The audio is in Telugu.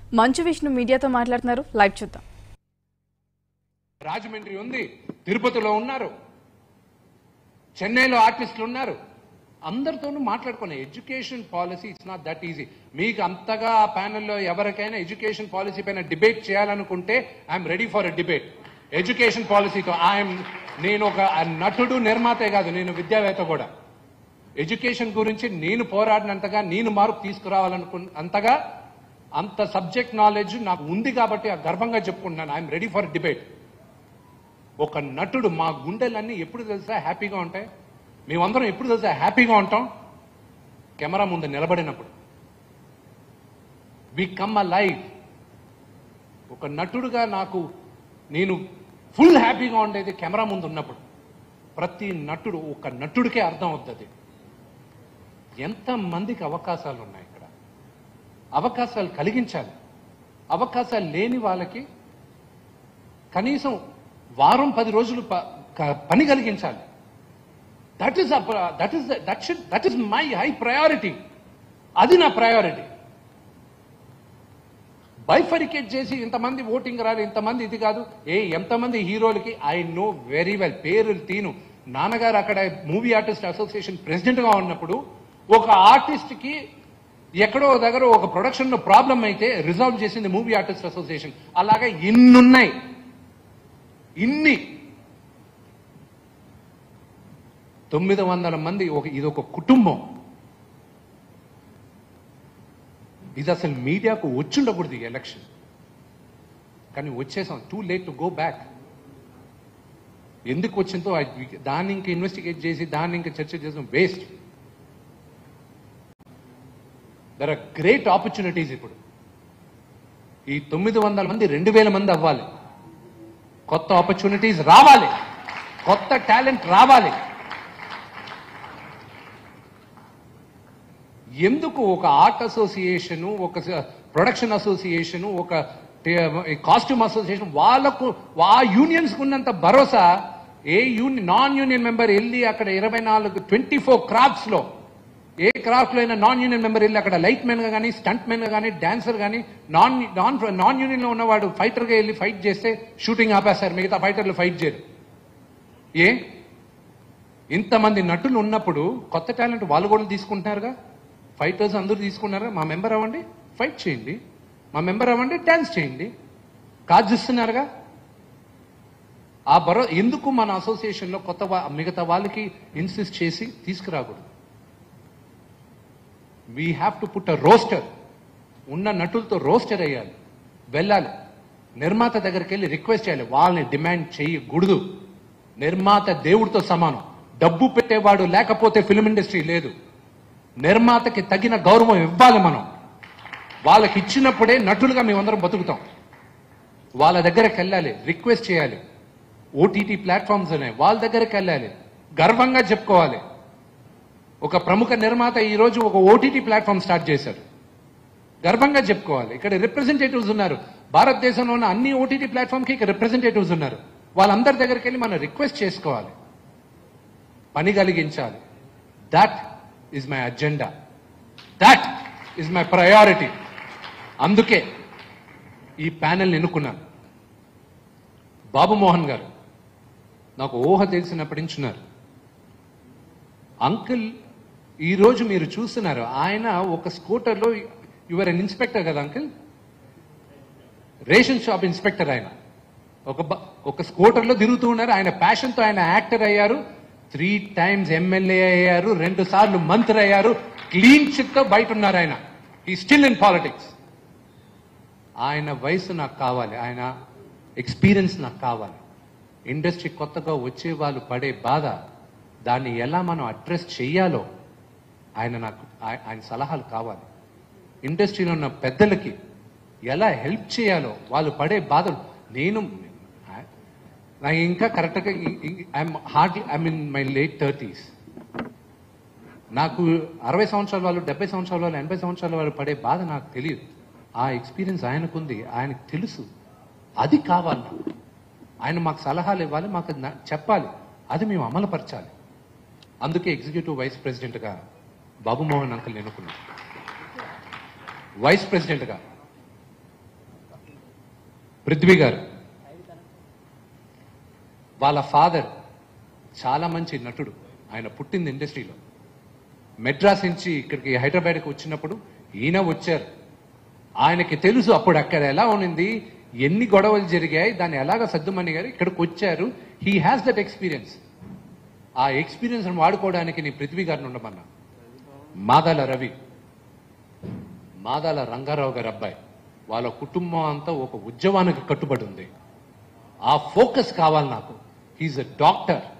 మంచు విష్ణు మీడియాతో మాట్లాడుతున్నారు లైవ్ చూద్దాం రాజమండ్రి ఉంది తిరుపతిలో ఉన్నారు చెన్నైలో ఆర్టిస్టులు ఉన్నారు అందరితోనూ మాట్లాడుకునే education policy it's not that easy మీకు అంతగా ఆ ప్యానెల్లో ఎవరికైనా ఎడ్యుకేషన్ పాలసీ పైన డిబేట్ చేయాలనుకుంటే I'm ready for a debate education పాలసీతో ఐఎమ్ నేను ఒక నటుడు నిర్మాతే కాదు నేను విద్యావేత్త కూడా ఎడ్యుకేషన్ గురించి నేను పోరాడినంతగా నేను మార్పు తీసుకురావాలనుకు అంతగా అంత సబ్జెక్ట్ నాలెడ్జ్ నాకు ఉంది కాబట్టి ఆ గర్వంగా చెప్పుకుంటున్నాను ఐఎమ్ రెడీ ఫర్ డిబేట్ ఒక నటుడు మా గుండెలన్నీ ఎప్పుడు తెలుసా హ్యాపీగా ఉంటాయి మేమందరం ఎప్పుడు తెలుసా హ్యాపీగా ఉంటాం కెమెరా ముందు నిలబడినప్పుడు వి కమ్ అ లైవ్ ఒక నటుడుగా నాకు నేను ఫుల్ హ్యాపీగా ఉండేది కెమెరా ముందు ఉన్నప్పుడు ప్రతి నటుడు ఒక నటుడికే అర్థం అవుతుంది ఎంతమందికి అవకాశాలు ఉన్నాయి ఇక్కడ అవకాశాలు కలిగించాలి అవకాశాలు లేని వాళ్ళకి కనీసం వారం పది రోజులు ప- క- పని కలిగించాలి that is that is that should that is my high priority అది నా ప్రయారిటీ బైఫరికేట్ చేసి ఇంతమంది ఓటింగ్ రాదు ఇంతమంది ఇది కాదు ఏ ఎంతమంది హీరోలకి ఐ నో వెరీ వెల్ పేర్లు తీను నాన్నగారు అక్కడ మూవీ ఆర్టిస్ట్ అసోసియేషన్ ప్రెసిడెంట్ గా ఉన్నప్పుడు ఒక ఆర్టిస్ట్ కి ఎక్కడో దగ్గర ఒక ప్రొడక్షన్ లో ప్రాబ్లం అయితే రిజాల్వ్ చేసింది మూవీ ఆర్టిస్ట్ అసోసియేషన్ అలాగా ఇన్నున్నాయి ఇన్ని తొమ్మిది వందల మంది ఒక ఇది ఒక కుటుంబం ఇది అసలు మీడియాకు వచ్చిండకూడదు ఈ ఎలక్షన్ కానీ వచ్చేసాం too late to go back ఎందుకు వచ్చిందో అది- దాన్ని ఇంకా ఇన్వెస్టిగేట్ చేసి దాన్ని ఇంకా చర్చ చేసాం waste there are great opportunities ఇప్పుడు ఈ తొమ్మిది వందల మంది రెండు వేల మంది అవ్వాలి కొత్త ఆపర్చునిటీస్ రావాలి కొత్త టాలెంట్ రావాలి ఎందుకు ఒక ఆర్ట్ అసోసియేషన్ ఒక ప్రొడక్షన్ అసోసియేషన్ ఒక కాస్ట్యూమ్ అసోసియేషన్ వాళ్ళకు ఆ యూనియన్స్ ఉన్నంత భరోసా ఏ యూనియన్ నాన్ యూనియన్ మెంబర్ వెళ్ళి అక్కడ ఇరవై నాలుగు ట్వంటీ ఫోర్ క్రాఫ్ట్స్ లో ఏ క్రాఫ్ట్ లో అయినా నాన్ యూనియన్ మెంబర్ వెళ్ళి అక్కడ లైట్ మెన్ గా కానీ స్టంట్ మెన్ గా కానీ డాన్సర్ కానీ నాన్ నాన్ నాన్ యూనియన్ లో ఉన్నవాడు ఫైటర్ గా వెళ్ళి ఫైట్ చేస్తే షూటింగ్ ఆపేస్తారు మిగతా ఫైటర్లు ఫైట్ చేయరు ఏ ఇంతమంది నటులు ఉన్నప్పుడు కొత్త టాలెంట్ వాళ్ళు కూడా తీసుకుంటున్నారుగా ఫైటర్స్ అందరూ తీసుకున్నారా మా మెంబర్ అవ్వండి ఫైట్ చేయండి మా మెంబర్ అవ్వండి డాన్స్ చేయండి కాదు ఇస్తున్నారుగా ఆ బరో ఎందుకు మన అసోసియేషన్లో కొత్త వా- మిగతా వాళ్ళకి ఇన్సిస్ట్ చేసి తీసుకురాకూడదు we have to put a roster ఉన్న నటులతో రోస్టర్ అయ్యాలి వెళ్ళాలి నిర్మాత దగ్గరికి వెళ్ళి రిక్వెస్ట్ చేయాలి వాళ్ళని డిమాండ్ చేయకూడదు నిర్మాత దేవుడితో సమానం డబ్బు పెట్టేవాడు లేకపోతే ఫిల్మ్ ఇండస్ట్రీ లేదు నిర్మాతకి తగిన గౌరవం ఇవ్వాలి మనం వాళ్ళకి ఇచ్చినప్పుడే నటులుగా మేమందరం బతుకుతాం వాళ్ళ దగ్గరికి వెళ్ళాలి రిక్వెస్ట్ చేయాలి ఓటీటీ ప్లాట్ఫామ్స్ ఉన్నాయి వాళ్ళ దగ్గరికి వెళ్ళాలి గర్వంగా చెప్పుకోవాలి ఒక ప్రముఖ నిర్మాత ఈ రోజు ఒక ఓటీటీ ప్లాట్ఫామ్ స్టార్ట్ చేశారు గర్వంగా చెప్పుకోవాలి ఇక్కడ రిప్రజెంటేటివ్స్ ఉన్నారు భారతదేశంలో ఉన్న అన్ని ఓటీటీ ప్లాట్ఫామ్కి ఇక్కడ రిప్రజెంటేటివ్స్ ఉన్నారు వాళ్ళందరి దగ్గరికి వెళ్ళి మనం రిక్వెస్ట్ చేసుకోవాలి పని కలిగించాలి that is my agenda that is my priority అందుకే ఈ ప్యానెల్ని ఎన్నుకున్నాను బాబు మోహన్ గారు నాకు ఊహ తెలిసినప్పటి నుంచి ఉన్నారు అంకుల్ ఈరోజు మీరు చూస్తున్నారు ఆయన ఒక స్కూటర్లో యువర్ అన్ ఇన్స్పెక్టర్ కదా అంకుల్ రేషన్ షాప్ ఇన్స్పెక్టర్ ఆయన ఒక బ- ఒక స్కూటర్లో తిరుగుతూ ఉన్నారు ఆయన ప్యాషన్తో ఆయన యాక్టర్ అయ్యారు త్రీ టైమ్స్ ఎమ్మెల్యే అయ్యారు రెండు సార్లు మంత్రి అయ్యారు క్లీన్ చిట్తో బయట ఉన్నారు ఆయన ఈ స్టిల్ ఇన్ పాలిటిక్స్ ఆయన వయసు నాకు కావాలి ఆయన ఎక్స్పీరియన్స్ నాకు కావాలి ఇండస్ట్రీ కొత్తగా వచ్చే వాళ్ళు పడే బాధ దాన్ని ఎలా మనం అడ్రస్ చెయ్యాలో ఆయన నాకు ఆయ- ఆయన సలహాలు కావాలి ఇండస్ట్రీలో ఉన్న పెద్దలకి ఎలా హెల్ప్ చేయాలో వాళ్ళు పడే బాధలు నేను నాకు ఇంకా కరెక్ట్గా I'm hardly I mean my late thirties నాకు అరవై సంవత్సరాల వాళ్ళు డెబ్బై సంవత్సరాల వాళ్ళు ఎనభై సంవత్సరాల వాళ్ళు పడే బాధ నాకు తెలియదు ఆ ఎక్స్పీరియన్స్ ఆయనకుంది ఆయనకు తెలుసు అది కావాలి నాకు ఆయన మాకు సలహాలు ఇవ్వాలి మాకు అది నా- చెప్పాలి అది మేము అమలుపరచాలి అందుకే ఎగ్జిక్యూటివ్ వైస్ ప్రెసిడెంట్గా బాబు మోహన్ అంకుల్ ఎన్నుకున్నాం వైస్ ప్రెసిడెంట్గా పృథ్వీ గారు వాళ్ళ ఫాదర్ చాలా మంచి నటుడు ఆయన పుట్టింది ఇండస్ట్రీలో మెడ్రాస్ నుంచి ఇక్కడికి హైదరాబాద్కి వచ్చినప్పుడు ఈయన వచ్చారు ఆయనకి తెలుసు అప్పుడు అక్కడ ఎలా ఉన్నింది ఎన్ని గొడవలు జరిగాయి దాన్ని ఎలాగ సర్దుమణి గారు ఇక్కడికి వచ్చారు హీ హ్యాస్ దట్ ఎక్స్పీరియన్స్ ఆ ఎక్స్పీరియన్స్ వాడుకోవడానికి నీ పృథ్వీ గారిని ఉండమన్నా మాదాల రవి మాదాల రంగారావు గారి అబ్బాయి వాళ్ళ కుటుంబం అంతా ఒక ఉద్యమానికి కట్టుబడి ఉంది ఆ ఫోకస్ కావాలి నాకు హీఈస్ అ డాక్టర్